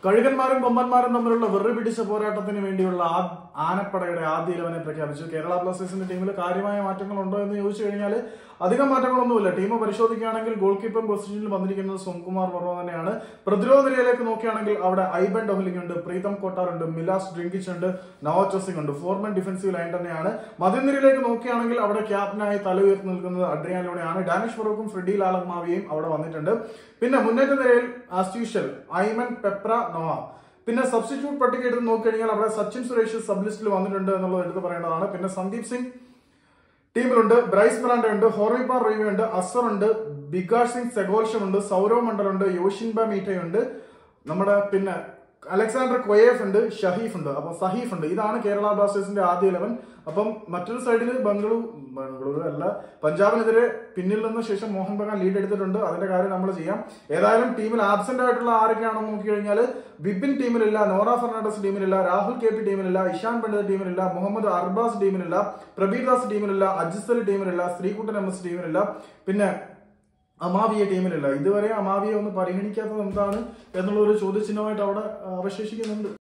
കഴുകന്മാരും കൊമ്പന്മാരും തമ്മിലുള്ള വെറി പിടിച്ച പോരാട്ടത്തിന് വേണ്ടിയുള്ള ആ ആനപ്പടയുടെ ആദ്യ ഇലവനെ പ്രഖ്യാപിച്ചു കേരള ബ്ലാസ്റ്റേഴ്സിന്റെ ടീമിൽ കാര്യമായ മാറ്റങ്ങൾ ഉണ്ടോ എന്ന് ചോദിച്ചു കഴിഞ്ഞാൽ അധികം മാറ്റങ്ങളൊന്നുമില്ല ടീം പരിശോധിക്കുകയാണെങ്കിൽ ഗോൾ കീപ്പർ പൊസിഷനിൽ വന്നിരിക്കുന്നത് സോംകുമാർ വർമ്മ തന്നെയാണ് പ്രതിരോധ നിരയിലേക്ക് നോക്കുകയാണെങ്കിൽ അവിടെ ഐബൻ ഡൊഹലിംഗ് ഉണ്ട് പ്രീതം കൊട്ടാർ ഉണ്ട് മിലാസ് ഡ്രിങ്കിച്ച് ഉണ്ട് നവാജ് സിംഗ് ഉണ്ട് ഫോർമൻ ഡിഫൻസീവ് ലൈൻ തന്നെയാണ് മധ്യനിരയിലേക്ക് നോക്കുകയാണെങ്കിൽ അവിടെ ക്യാപ്റ്റനായി തല ഉയർത്തി നിൽക്കുന്നത് അഡ്രിയാൻ ലോണിയാണ് ഡാനിഷ് ഫറൂഖും ഫ്രെഡി ലാലമാവിയും അവിടെ വന്നിട്ടുണ്ട് പിന്നെ മുന്നേറ്റ നിരയിൽ as usual Aimen Peprah Noah പിന്നെ സബ്സ്റ്റിറ്റ്യൂട്ട് പട്ടിക എടുത്ത് നോക്കിക്കഴിഞ്ഞാൽ അവിടെ സച്ചിൻ സുരേഷ് സബ് ലിസ്റ്റിൽ വന്നിട്ടുണ്ട് എന്നുള്ളത് എടുത്ത് പറയേണ്ടതാണ് പിന്നെ സന്ദീപ് സിംഗ് ടീമിലുണ്ട് ബ്രൈസ് ബ്രാൻഡ് ഉണ്ട് ഹോറിബാർ റീവി ഉണ്ട് അസർ ഉണ്ട് ബികാഷ് സിംഗ് സെഗോൽഷം ഉണ്ട് സൗരവ് മണ്ഡൽ ഉണ്ട് യോഷിൻബ മീറ്റയുണ്ട് നമ്മുടെ പിന്നെ അലക്സാണ്ടർ കൊയേഫ് ഉണ്ട് ഷഹീഫ് ഉണ്ട് അപ്പൊ സഹീഫ് ഉണ്ട് ഇതാണ് കേരള ബ്ലാസ്റ്റേഴ്സിന്റെ ആദ്യ ഇലവൻ അപ്പം മറ്റൊരു സൈഡിൽ ബംഗളൂരു ബംഗളൂരു അല്ല പഞ്ചാബിനെതിരെ പിന്നിൽ നിന്ന് ശേഷം മോഹൻ ബഗാൻ ലീഡ് എടുത്തിട്ടുണ്ട് അതിന്റെ കാര്യം നമ്മൾ ചെയ്യാം ഏതായാലും ടീമിൽ ആബ്സെന്റ് ആയിട്ടുള്ള ആരൊക്കെയാണെന്ന് നോക്കി കഴിഞ്ഞാൽ ബിപിൻ ടീമിലില്ല നോറ ഫെർണാണ്ടസ് ടീമിലില്ല രാഹുൽ കെ പി ടീമിലില്ല ഇഷാൻ പണ്ഡിത് ടീമിലില്ല മുഹമ്മദ് അർബാസ് ടീമിലില്ല പ്രബീർ ദാസ് ടീമിലില്ല അജിസൽ ടീമിലില്ല ശ്രീകുട്ടൻ എം എസ് ടീമിലില്ല പിന്നെ അമാവിയെ ടീമിലില്ല ഇതുവരെ അമാവിയെ ഒന്ന് പരിഗണിക്കാത്തത് എന്താണ് എന്നുള്ള ഒരു ചോദ്യചിഹ്നമായിട്ട് അവിടെ ആ, അവശേഷിക്കുന്നുണ്ട്